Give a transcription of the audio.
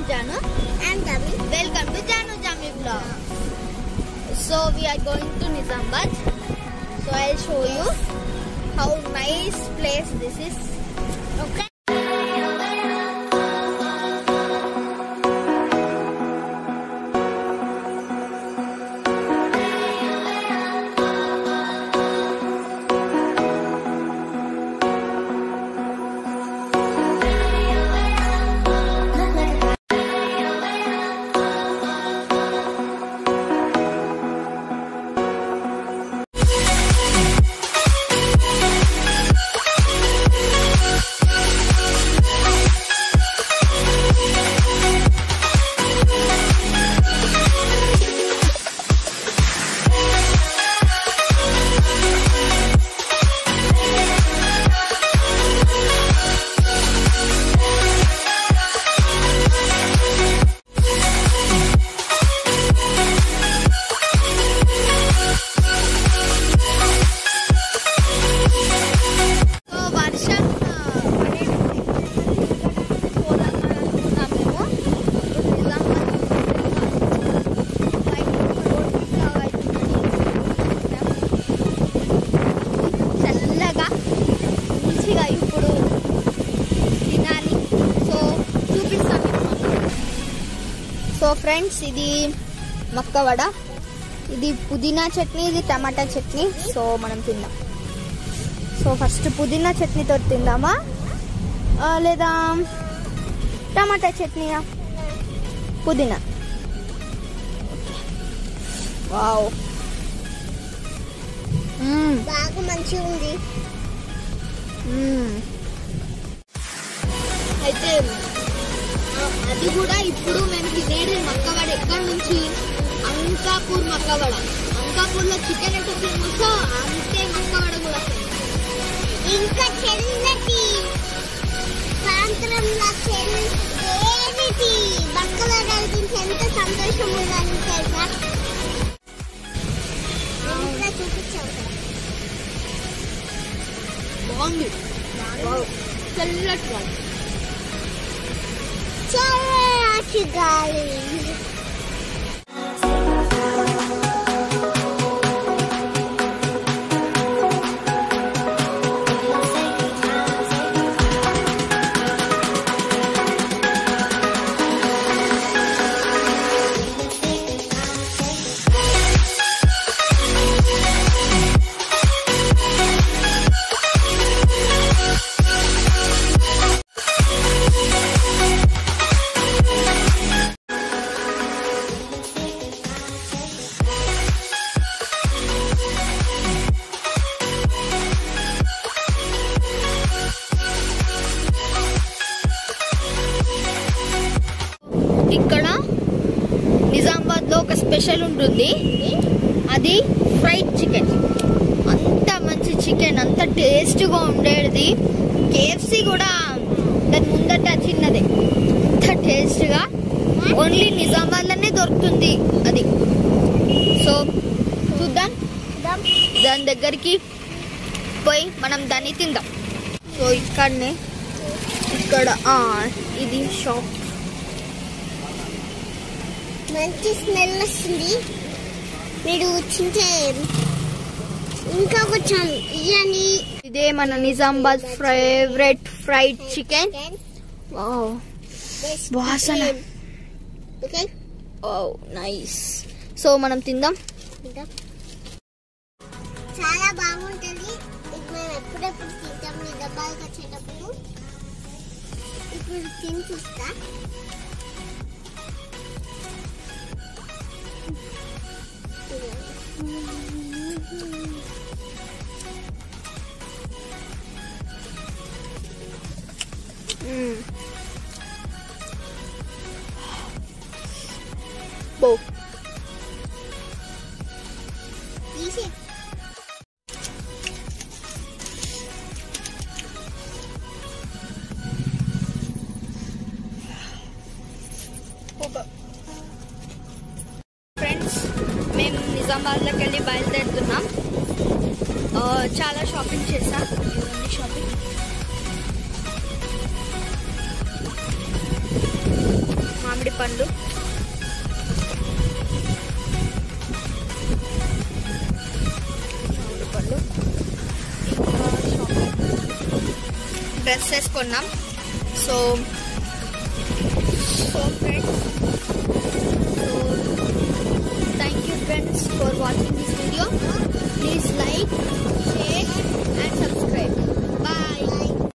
I'm Janu. I'm Gabi. Welcome to Janu Jami vlog. So we are going to Nizamabad. So I'll show you how nice place this is. Okay. So వర్షం ఆ, పడేటప్పుడు పోదాం అనుకుంటున్నాము. బయట road మీద చల్లగా మంచిగా ఇప్పుడు తినాలి సో చూపిస్తాను మీకు. సో ఫ్రెండ్స్ ఇది మక్కవడ ఇది పుదీనా చట్నీ ఇది టమాటా చట్నీ సో మనం తిందాం సో ఫస్ట్ పుదీనా చట్నీతో తిందామా ఆ, లేదా టమాటా చట్నీయా పుదీనా వావ్ మ్మ్, బాగా మంచిగా ఉంది మ్మ్. అయితే ఆ, అది కూడా ఇప్పుడు మేము తినేది మక్కవడ ఎక్కడి నుంచి అంకాపూర్ మక్కవడ అంకాపూర్ లో చికెన్ ఎంత ఫేమస్ అంతే మక్కవడ కూడా famous. ఇంకా చెల్లటి సాయంత్రంలో చెల్లటి బక్కల కలిగించి ఎంత సంతోషం ఉందని తెలుసా ఇంకా చూపించావు కదా. బాగుంది వావ్. చల్లటి గాలి. చల్లటి గాలి ఇక్కడ నిజామాబాద్ లో ఒక స్పెషల్ ఉంటుంది అది ఫ్రైడ్ చికెన్ అంత మంచి చికెన్ అంత టేస్ట్గా ఉండేది కేఎఫ్సి కూడా దాని ముందట చిన్నదే అంత టేస్ట్గా ఓన్లీ నిజామాబాద్ లోనే దొరుకుతుంది అది సో చూద్దాం దాని దగ్గరికి పోయి మనం దాన్ని తిందాం సో ఇక్కడనే ఇక్కడ ఆ, ఇది షాప్ మంచి స్మెల్ వస్తుంది మీరు చించే ఇంకా కొంచెం ఇయ్యండి ఇదే మన నిజామాబాద్ ఫేవరెట్ ఫ్రైడ్ చికెన్ వాసన. ఓకే నైస్ సో మనం తిందాం చాలా బాగుంటుంది ఇది మేము ఎప్పుడెప్పుడు తింటాం మీ డబ్బాలకు వచ్చేటప్పుడు ఇప్పుడు తిని చూస్తా బో తీసి ఫ్రెండ్స్ మేము నిజామాబాద్లోకి వెళ్ళి బయలుదేరుతున్నాం ఆ, చాలా షాపింగ్ చేసా ఇవన్నీ షాపింగ్ పండ్లు మామిడి పళ్ళు ఇంకా డ్రెస్సెస్ కొన్నాం సో సో ఫ్రెండ్స్